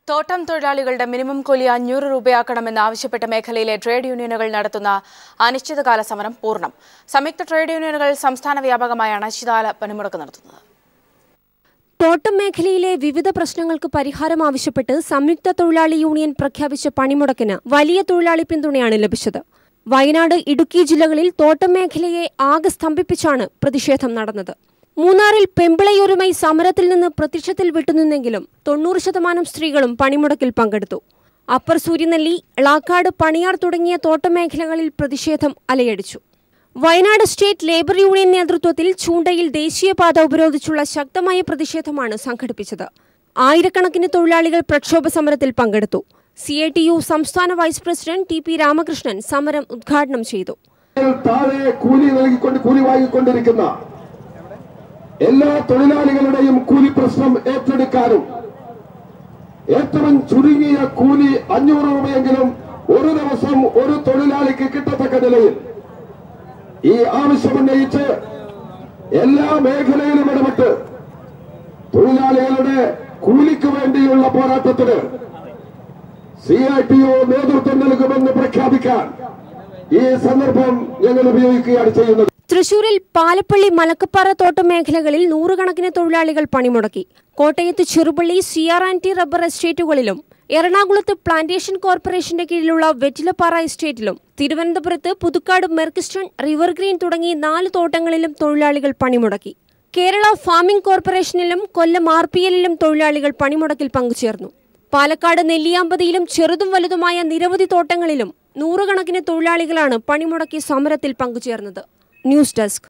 തോട്ടം തൊഴിലാളികളുടെ മിനിമം കൂലി അഞ്ഞൂറ് രൂപയാക്കണമെന്ന് ആവശ്യപ്പെട്ട് മേഖലയിലെ ട്രേഡ് യൂണിയനുകൾ നടത്തുന്ന അനിശ്ചിതകാല സമരം പൂർണ്ണം സംയുക്ത ട്രേഡ് യൂണിയനുകൾ സംസ്ഥാന വ്യാപകമായാണ് അനിശ്ചിതകാല പണിമുടക്ക് നടത്തുന്നത് തോട്ടം മേഖലയിലെ വിവിധ പ്രശ്നങ്ങൾക്ക് പരിഹാരം ആവശ്യപ്പെട്ട് സംയുക്ത തൊഴിലാളി യൂണിയൻ പ്രഖ്യാപിച്ച പണിമുടക്കിന് വലിയ തൊഴിലാളി പിന്തുണയാണ് ലഭിച്ചത് വയനാട് ഇടുക്കി ജില്ലകളിൽ തോട്ടം മേഖലയെ ആകെ സ്തംഭിപ്പിച്ചാണ് പ്രതിഷേധം നടന്നത് മൂന്നാറിൽ പെമ്പിളയൊരുമൈ സമരത്തിൽ നിന്ന് പ്രത്യക്ഷത്തിൽ വിട്ടുനിന്നെങ്കിലും തൊണ്ണൂറ് ശതമാനം സ്ത്രീകളും പണിമുടക്കിൽ പങ്കെടുത്തു അപ്പർ സൂര്യനെല്ലി എളാക്കാട് പണിയാർ തുടങ്ങിയ തോട്ടം മേഖലകളിൽ പ്രതിഷേധം അലയടിച്ചു വയനാട് സ്റ്റേറ്റ് ലേബർ യൂണിയൻ നേതൃത്വത്തിൽ ചൂണ്ടയിൽ ദേശീയപാത ഉപരോധിച്ചുള്ള ശക്തമായ പ്രതിഷേധമാണ് സംഘടിപ്പിച്ചത് ആയിരക്കണക്കിന് തൊഴിലാളികൾ പ്രക്ഷോഭ സമരത്തിൽ പങ്കെടുത്തു സി ഐ ടി യു സംസ്ഥാന vice president T P Ramakrishnan സമരം ഉദ്ഘാടനം ചെയ്തു താഴെ കൂലി നൽകിക്കൊണ്ട് കൂലി വാങ്ങിക്കൊണ്ടിരിക്കുന്ന എല്ലാ തൊഴിലാളികളുടെയും കൂലി പ്രശ്നം ഏറ്റെടുക്കാനും ഏറ്റവും ചുരുങ്ങിയ കൂലി അഞ്ഞൂറ് രൂപയെങ്കിലും ഒരു ദിവസം ഒരു തൊഴിലാളിക്ക് കിട്ടത്തക്ക നിലയിൽ ഈ ആവശ്യമുന്നയിച്ച് എല്ലാ മേഖലയിലും ഇടപെട്ട് തൊഴിലാളികളുടെ കൂലിക്ക് വേണ്ടിയുള്ള പോരാട്ടത്തിന് സി ഐ ടി ഒ നേതൃത്വം നൽകുമെന്ന് പ്രഖ്യാപിക്കാൻ ഈ സന്ദർഭം ഞങ്ങൾ ഉപയോഗിക്കുകയാണ് ചെയ്യുന്നത് തൃശൂരിൽ പാലപ്പള്ളി മലക്കപ്പാറ തോട്ടം മേഖലകളിൽ നൂറുകണക്കിന് തൊഴിലാളികൾ പണിമുടക്കി കോട്ടയത്ത് Cherupally C R and T rubber എസ്റ്റേറ്റുകളിലും എറണാകുളത്ത് പ്ലാന്റേഷൻ കോർപ്പറേഷന്റെ കീഴിലുള്ള വെറ്റിലപ്പാറ എസ്റ്റേറ്റിലും തിരുവനന്തപുരത്ത് പുതുക്കാട് മെർക്കിസ്റ്റൺ റിവർ ഗ്രീൻ തുടങ്ങി നാല് തോട്ടങ്ങളിലും തൊഴിലാളികൾ പണിമുടക്കി കേരള ഫാമിംഗ് കോർപ്പറേഷനിലും കൊല്ലം ആർ പി എല്ലിലും തൊഴിലാളികൾ പണിമുടക്കിൽ പങ്കുചേർന്നു പാലക്കാട് നെല്ലിയാമ്പതിയിലും ചെറുതും വലുതുമായ നിരവധി തോട്ടങ്ങളിലും നൂറുകണക്കിന് തൊഴിലാളികളാണ് പണിമുടക്കി സമരത്തിൽ പങ്കുചേർന്നത് ന്യൂസ് ഡെസ്ക്